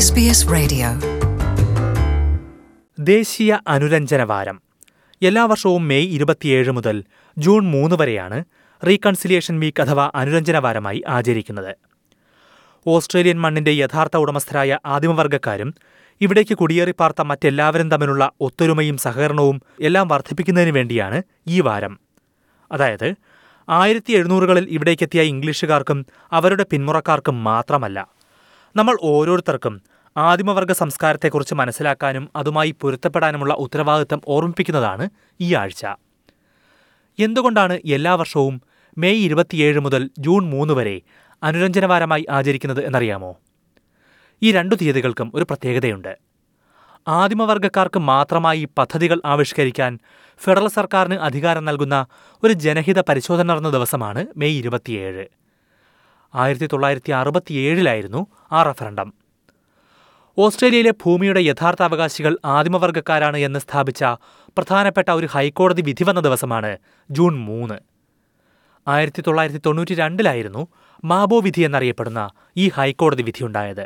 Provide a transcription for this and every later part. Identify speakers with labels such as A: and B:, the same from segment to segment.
A: SBS Radio.
B: ദേശീയ അനുരഞ്ജന വാരം എല്ലാ വർഷവും മെയ് ഇരുപത്തിയേഴ് മുതൽ ജൂൺ മൂന്ന് വരെയാണ് റീകൺസിലിയേഷൻ വീക്ക് അഥവാ അനുരഞ്ജന വാരമായി ആചരിക്കുന്നത് ഓസ്ട്രേലിയൻ മണ്ണിന്റെ യഥാർത്ഥ ഉടമസ്ഥരായ ആദിമവർഗക്കാരും ഇവിടേക്ക് കുടിയേറി പാർത്ത മറ്റെല്ലാവരും തമ്മിലുള്ള ഒത്തൊരുമയും സഹകരണവും എല്ലാം വർദ്ധിപ്പിക്കുന്നതിന് വേണ്ടിയാണ് ഈ വാരം അതായത് ആയിരത്തി എഴുന്നൂറുകളിൽ ഇവിടേക്കെത്തിയ ഇംഗ്ലീഷുകാർക്കും അവരുടെ പിന്മുറക്കാർക്കും മാത്രമല്ല നമ്മൾ ഓരോരുത്തർക്കും ആദിമവർഗ സംസ്കാരത്തെക്കുറിച്ച് മനസ്സിലാക്കാനും അതുമായി പൊരുത്തപ്പെടാനുമുള്ള ഉത്തരവാദിത്തം ഓർമ്മിപ്പിക്കുന്നതാണ് ഈ ആഴ്ച എന്തുകൊണ്ടാണ് എല്ലാ വർഷവും മെയ് ഇരുപത്തിയേഴ് മുതൽ ജൂൺ മൂന്ന് വരെ അനുരഞ്ജനവാരമായി ആചരിക്കുന്നത് എന്നറിയാമോ ഈ രണ്ടു തീയതികൾക്കും ഒരു പ്രത്യേകതയുണ്ട് ആദിമവർഗക്കാർക്ക് മാത്രമായി പദ്ധതികൾ ആവിഷ്കരിക്കാൻ ഫെഡറൽ സർക്കാരിന് അധികാരം നൽകുന്ന ഒരു ജനഹിത പരിശോധന നടന്ന ദിവസമാണ് മെയ് ഇരുപത്തിയേഴ് ആയിരത്തി തൊള്ളായിരത്തി അറുപത്തിയേഴിലായിരുന്നു ആ റഫറണ്ടം ഓസ്ട്രേലിയയിലെ ഭൂമിയുടെ യഥാർത്ഥ അവകാശികൾ ആദിമവർഗക്കാരാണ് എന്ന് സ്ഥാപിച്ച പ്രധാനപ്പെട്ട ഒരു ഹൈക്കോടതി വിധി വന്ന ദിവസമാണ് ജൂൺ മൂന്ന് ആയിരത്തി തൊള്ളായിരത്തി തൊണ്ണൂറ്റി രണ്ടിലായിരുന്നു മാബോ വിധി എന്നറിയപ്പെടുന്ന ഈ ഹൈക്കോടതി വിധിയുണ്ടായത്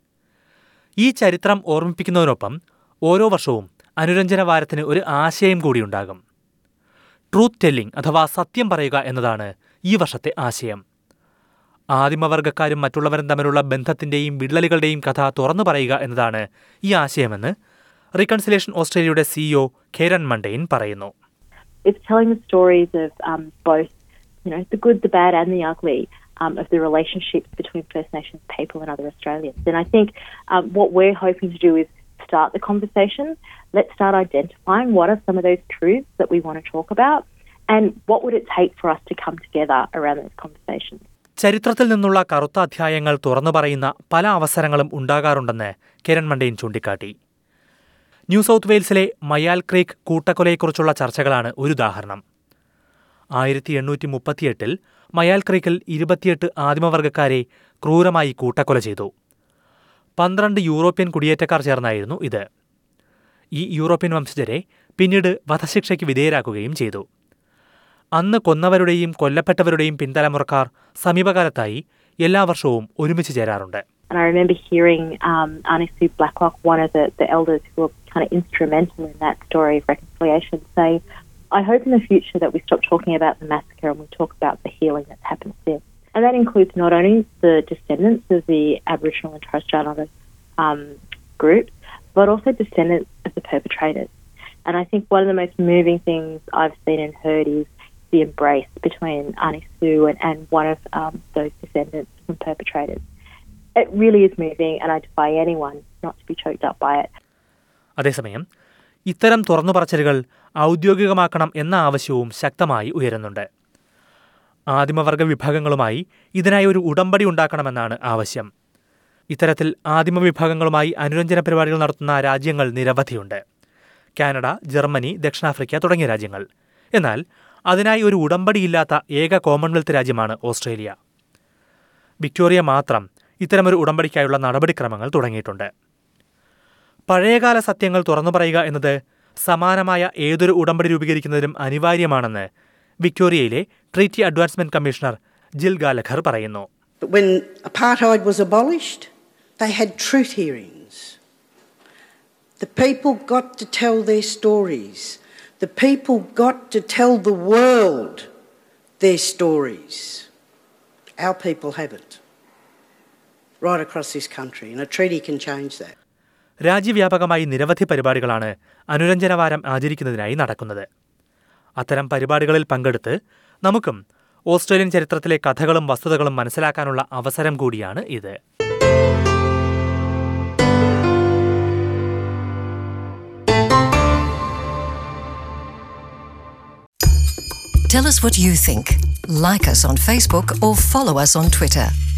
B: ഈ ചരിത്രം ഓർമ്മിപ്പിക്കുന്നതിനൊപ്പം ഓരോ വർഷവും അനുരഞ്ജന വാരത്തിന് ഒരു ആശയം കൂടിയുണ്ടാകും ട്രൂത്ത് ടെല്ലിംഗ് അഥവാ സത്യം പറയുക എന്നതാണ് ഈ വർഷത്തെ ആശയം ആദിമവർഗക്കാരും മറ്റുള്ളവരും തമ്മിലുള്ള ബന്ധത്തിന്റെയും വിള്ളലുകളുടെയും കഥ തുറന്നു പറയുക എന്നതാണ് ഈ ആശയമെന്ന് റീകൺസിലേഷൻ ഓസ്ട്രേലിയയുടെ സിഇഒ ഖേരൻ മണ്ടെയിൻ പറയുന്നു
C: it's telling the stories of um, both, you know, the good, the bad, and the ugly um, of the relationships between First Nations people and other Australians. And I think um, what we're hoping to do is start the conversation. Let's start identifying what are some of those truths that we want to talk about, and what would it take for us to come together around those conversations.
B: ചരിത്രത്തിൽ നിന്നുള്ള കറുത്ത അധ്യായങ്ങൾ തുറന്നു പറയുന്ന പല അവസരങ്ങളും ഉണ്ടാകാറുണ്ടെന്ന് കിരൺ മണ്ടെയിൻ ചൂണ്ടിക്കാട്ടി ന്യൂ സൗത്ത് വെയിൽസിലെ മയാൽ ക്രീക്ക് കൂട്ടക്കൊലയെക്കുറിച്ചുള്ള ചർച്ചകളാണ് ഒരു ഉദാഹരണം ആയിരത്തി എണ്ണൂറ്റി മുപ്പത്തിയെട്ടിൽ മയാൽ ക്രീക്കിൽ ഇരുപത്തിയെട്ട് ആദിമവർഗക്കാരെ ക്രൂരമായി കൂട്ടക്കൊല ചെയ്തു പന്ത്രണ്ട് യൂറോപ്യൻ കുടിയേറ്റക്കാർ ചേർന്നായിരുന്നു ഇത് ഈ യൂറോപ്യൻ വംശജരെ പിന്നീട് വധശിക്ഷയ്ക്ക് വിധേയരാക്കുകയും ചെയ്തു അന്ന് കൊന്നവരുടെയും കൊല്ലപ്പെട്ടവരുടെയും പിൻതലമുറക്കാർ സമീപകാലത്തായി എല്ലാ വർഷവും ഒരുമിച്ച് ചേരാറുണ്ട്
C: And I remember hearing um, Auntie Sue Blacklock, one of the, the elders who were kind of instrumental in that story of reconciliation, saying, I hope in the future that we stop talking about the massacre and we talk about the healing that's happened since. And that includes not only the descendants of the Aboriginal and Torres Strait Islander um, groups, but also descendants of the perpetrators. And I think one of the most moving things I've seen and heard is the embrace between Auntie Sue and, and one of um, those descendants from perpetrators. It really is moving, and I defy anyone not to be choked up by it.
B: അതേസമയം ഇത്തരം തുറന്നു പറച്ചിലുകൾ ഔദ്യോഗികമാക്കണം എന്ന ആവശ്യവും ശക്തമായി ഉയരുന്നുണ്ട് ആദിമവർഗ വിഭാഗങ്ങളുമായി ഇതിനായി ഒരു ഉടമ്പടി ഉണ്ടാക്കണമെന്നാണ് ആവശ്യം ഇത്തരത്തിൽ ആദിമ വിഭാഗങ്ങളുമായി അനുരഞ്ജന പരിപാടികൾ നടത്തുന്ന രാജ്യങ്ങൾ നിരവധിയുണ്ട് കാനഡ ജർമ്മനി ദക്ഷിണാഫ്രിക്ക തുടങ്ങിയ രാജ്യങ്ങൾ എന്നാൽ അതിനായി ഒരു ഉടമ്പടിയില്ലാത്ത ഏക കോമൺവെൽത്ത് രാജ്യമാണ് ഓസ്ട്രേലിയ വിക്ടോറിയ മാത്രം ഇത്തരമൊരു ഉടമ്പടിക്കായുള്ള നടപടിക്രമങ്ങൾ തുടങ്ങിയിട്ടുണ്ട് പഴയകാല സത്യങ്ങൾ തുറന്നു പറയുക എന്നത് സമാനമായ ഏതൊരു ഉടമ്പടി രൂപീകരിക്കുന്നതിനും അനിവാര്യമാണെന്ന് വിക്ടോറിയയിലെ ട്രീറ്റി അഡ്വാൻസ്മെന്റ് കമ്മീഷണർ ജിൽ ഗാലഖർ പറയുന്നു
D: But when apartheid was abolished, they had truth hearings. The people got to tell their stories. The people got to tell the world their stories. Our people haven't. Right across this country, and a treaty can change that.
B: രാജ്യവ്യാപകമായി നിരവധി പരിപാടികളാണ് അനുരഞ്ജനവാരം ആചരിക്കുന്നതിനായി നടക്കുന്നത് അത്തരം പരിപാടികളിൽ പങ്കെടുത്ത് നമുക്കും Australian ചരിത്രത്തിലെ കഥകളും വസ്തുതകളും മനസ്സിലാക്കാനുള്ള അവസരം കൂടിയാണ് ഇത്
A: Tell us what you think. Like us on Facebook or follow us on Twitter.